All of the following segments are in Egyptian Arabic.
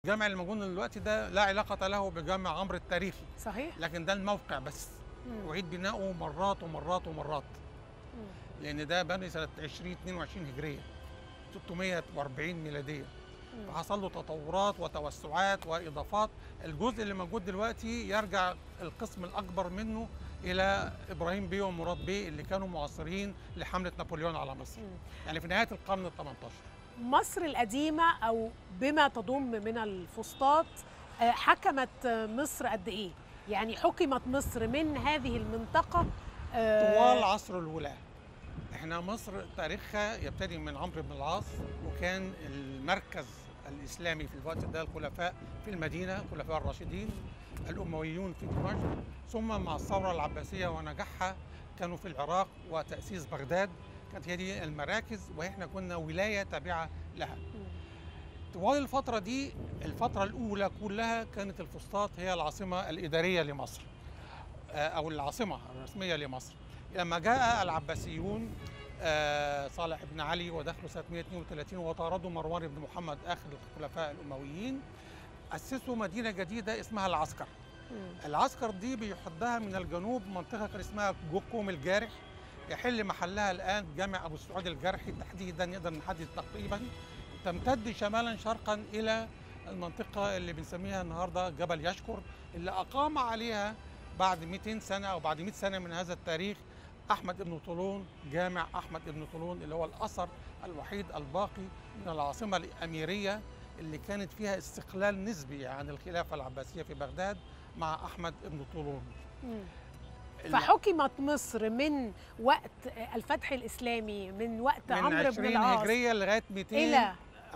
جامع المجون دلوقتي ده لا علاقة له بجامع عمرو التاريخي صحيح لكن ده الموقع بس مم. أعيد بناؤه مرات ومرات ومرات مم. لأن ده بني سنة 2022 هجرية 640 ميلادية مم. فحصل له تطورات وتوسعات وإضافات الجزء اللي موجود دلوقتي يرجع القسم الأكبر منه إلى إبراهيم بيه ومراد بيه اللي كانوا معاصرين لحملة نابليون على مصر مم. يعني في نهاية القرن ال 18 مصر القديمة أو بما تضم من الفسطاط آه، حكمت آه، مصر قد إيه؟ يعني حكمت مصر من هذه المنطقة آه، طوال عصر الولاة احنا مصر تاريخها يبتدي من عمرو بن العاص وكان المركز الاسلامي في الوقت ده الخلفاء في المدينه الخلفاء الراشدين الامويون في دمشق ثم مع الثوره العباسيه ونجاحها كانوا في العراق وتاسيس بغداد كانت هي دي المراكز واحنا كنا ولايه تابعه لها مم. طوال الفترة دي الفترة الأولى كلها كانت الفسطاط هي العاصمة الإدارية لمصر آه، أو العاصمة الرسمية لمصر لما جاء العباسيون آه، صالح بن علي ودخلوا سنة 132 وطاردوا مروان بن محمد آخر الخلفاء الأمويين أسسوا مدينة جديدة اسمها العسكر مم. العسكر دي بيحدها من الجنوب منطقة كان اسمها جوكوم الجارح يحل محلها الآن جامع أبو السعود الجرحي تحديدا نقدر نحدد تقريبا تمتد شمالا شرقا إلى المنطقة اللي بنسميها النهاردة جبل يشكر اللي أقام عليها بعد 200 سنة أو بعد 100 سنة من هذا التاريخ أحمد بن طولون جامع أحمد بن طولون اللي هو الأثر الوحيد الباقي من العاصمة الأميرية اللي كانت فيها استقلال نسبي عن الخلافة العباسية في بغداد مع أحمد بن طولون مم. ال- فحكمت مصر من وقت الفتح الإسلامي من وقت من عمرو بن 20 العاص هجرية لغاية إلى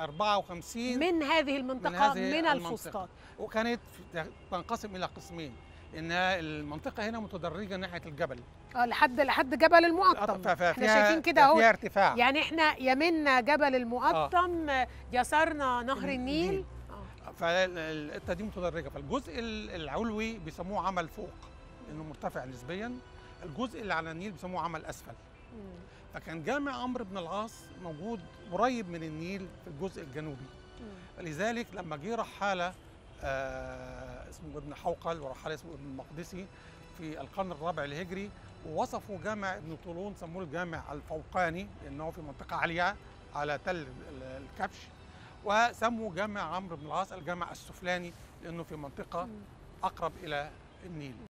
254 من هذه المنطقة من, هذه من المنطقة. الفسطاط وكانت في- تنقسم إلى قسمين إنها المنطقة هنا متدرجة ناحية الجبل اه لحد لحد جبل المقطم ف- ففيها احنا شايفين كده اهو فيها ارتفاع يعني احنا يمنا جبل المقطم يسارنا نهر النيل النيل. آه. فالحته دي متدرجه فالجزء ال- العلوي بيسموه عمل فوق لانه مرتفع نسبيا الجزء اللي على النيل بيسموه عمل اسفل مم. فكان جامع عمرو بن العاص موجود قريب من النيل في الجزء الجنوبي مم. لذلك لما جه رحاله آه اسمه ابن حوقل ورحاله اسمه ابن المقدسي في القرن الرابع الهجري ووصفوا جامع ابن طولون سموه الجامع الفوقاني لانه في منطقه عاليه على تل ال- الكبش وسموا جامع عمرو بن العاص الجامع السفلاني لانه في منطقه مم. اقرب الى النيل